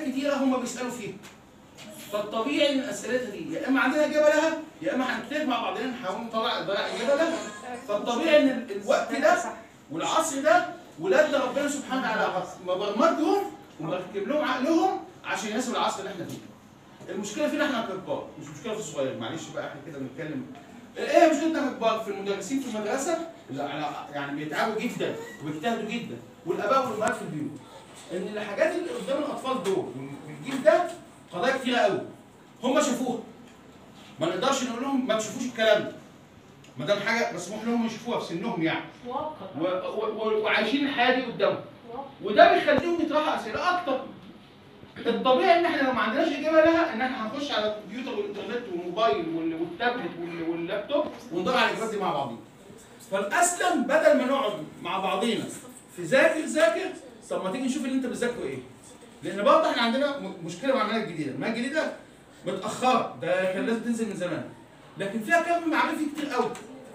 كتيره هم بيسالوا فيها فالطبيعي ان اسئلتها دي يا اما عندنا اجابه لها يا اما هنجتهد مع بعضنا نحاول نطلع نطلع اجابه لها فالطبيعي ان ال- الوقت ده والعصر ده ولادنا ربنا سبحانه وتعالى مبرمجهم ومركب لهم عقلهم عشان يناسب العصر اللي احنا فيه. المشكله فينا احنا ككبار مش مشكله في الصغير معلش بقى احنا كده بنتكلم ايه مشكلتنا ككبار في المدرسين في المدرسه اللي على- يعني بيتعبوا جدا وبيجتهدوا جدا والاباء والامهات في البيوت ان الحاجات اللي قدام الاطفال دول والجيل ده قضايا كتيره قوي هم شافوها ما نقدرش نقول لهم ما تشوفوش الكلام ده ما دام حاجه مسموح لهم يشوفوها في سنهم يعني واقع و... و... و... وعايشين الحياه دي قدامهم واقع وده بيخليهم يطرحوا اسئله اكتر الطبيعي ان احنا لو ما عندناش اجابه لها ان احنا هنخش على الكمبيوتر والانترنت والموبايل وال- والتابلت وال- واللابتوب وندور على الاجابات دي مع بعضينا فالاسلم بدل ما نقعد مع بعضينا في ذاكر ذاكر طب ما تيجي نشوف اللي انت بتذاكره ايه لان برضه احنا عندنا م- مشكله مع المناهج الجديده المناهج الجديده متاخره ده كان لازم تنزل من زمان لكن فيها كم معرفي كتير قوي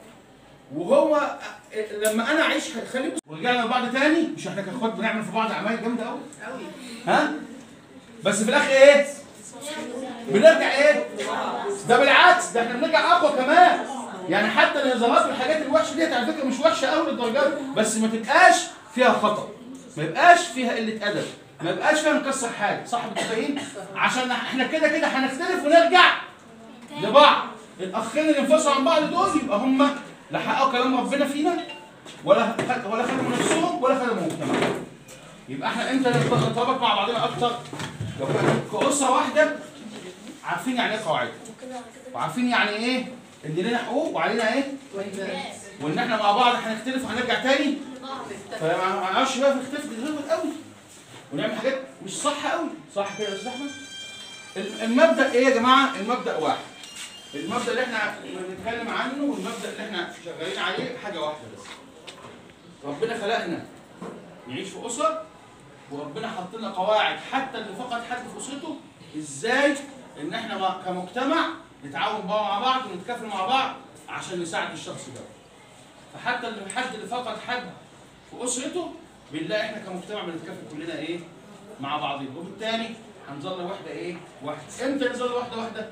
وهو لما انا اعيش خلي ورجعنا لبعض تاني مش احنا كاخوات بنعمل في بعض اعمال جامده قوي ها بس في الاخر ايه بنرجع ايه ده بالعكس ده احنا بنرجع اقوى كمان يعني حتى النظامات والحاجات الوحشه ديت على فكره مش وحشه قوي للدرجه دي، بس ما تبقاش فيها خطا ما يبقاش فيها قله ادب ما يبقاش فيها نكسر حاجه صح متفقين عشان احنا كده كده هنختلف ونرجع لبعض الاخين اللي انفصلوا عن بعض دول يبقى هم لا حققوا كلام ربنا فينا ولا خد- ولا خدموا نفسهم ولا خدموا مجتمعهم يبقى احنا امتى نتطابق مع بعضنا اكتر لو كنا كاسره واحده عارفين يعني ايه قواعد وعارفين يعني ايه ان لنا حقوق وعلينا ايه وان احنا مع بعض هنختلف وهنرجع تاني فما ما نعرفش بقى نختلف نتغلب قوي ونعمل حاجات مش صح قوي صح كده يا استاذ احمد الم- المبدا ايه يا جماعه المبدا واحد المبدا اللي احنا بنتكلم عنه والمبدا اللي احنا شغالين عليه حاجه واحده بس ربنا خلقنا نعيش في اسر وربنا حط لنا قواعد حتى اللي فقد حد في اسرته ازاي ان احنا مع- كمجتمع نتعاون بقى مع بعض ونتكافل مع بعض عشان نساعد الشخص ده فحتى اللي حد اللي فقد حد في اسرته بنلاقي احنا كمجتمع بنتكافل كلنا ايه مع بعضين وبالتالي هنظل واحده ايه واحده امتى نظل واحده واحده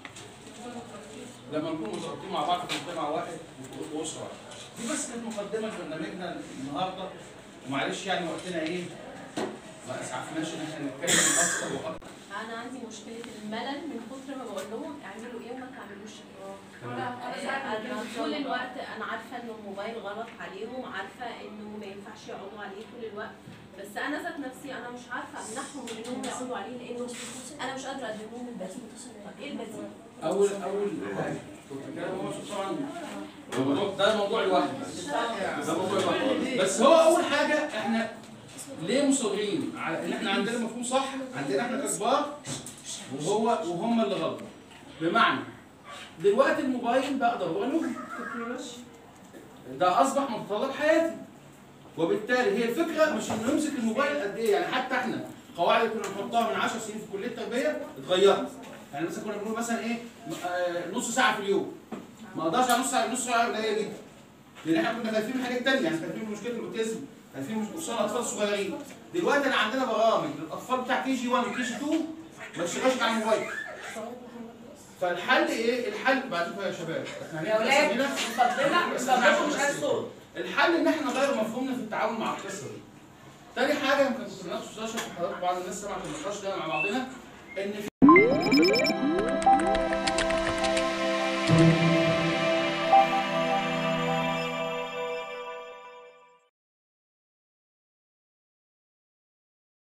لما نكون مترابطين مع بعض في مجتمع واحد واسره واحده دي بس كانت مقدمه لبرنامجنا النهارده ومعلش يعني وقتنا ايه ما اسعفناش ان احنا نتكلم اكتر واكتر انا عندي مشكله الملل من كتر ما بقول لهم اعملوا ايه وما تعملوش ايه انا طول الوقت انا عارفه انه الموبايل غلط عليهم عارفه انه ما ينفعش يقعدوا عليه طول الوقت بس انا ذات نفسي انا مش عارفه امنعهم من انهم يقعدوا عليه لانه انا مش قادره اقدم لهم البديل طب ايه البديل؟ اول اول حاجه كنت بتكلم هو طبعا الموضوع ده موضوع لوحده ده موضوع لوحده بس هو اول حاجه احنا ليه مصرين على ان احنا عندنا مفهوم صح عندنا احنا ككبار وهو وهم اللي غلط بمعنى دلوقتي الموبايل بقى ضروره له ده اصبح متطلب حياتي وبالتالي هي الفكره مش انه نمسك الموبايل قد ايه يعني حتى احنا قواعد كنا بنحطها من 10 سنين في كليه التربيه اتغيرت يعني مثلا كنا بنقول مثلا ايه آه، نص ساعه في اليوم ما اقدرش على نص ساعه نص ساعه قليله جدا لان احنا كنا خايفين من حاجات ثانيه يعني خايفين من مشكله الاوتيزم خايفين من خصوصا الاطفال الصغيرين دلوقتي انا عندنا برامج للاطفال بتاع كي جي 1 وكي جي 2 ما تشتغلش على الموبايل فالحل ايه؟ الحل بعدكم يا شباب احنا يا هنبدأ ولاد هنا. مفضله بس مفضله مش عايز صوت الحل ان احنا نغير مفهومنا في التعامل مع القصه دي. تاني حاجه يمكن كنت بناقش في حضرتك بعض الناس سمعت النقاش ده مع بعضنا ان في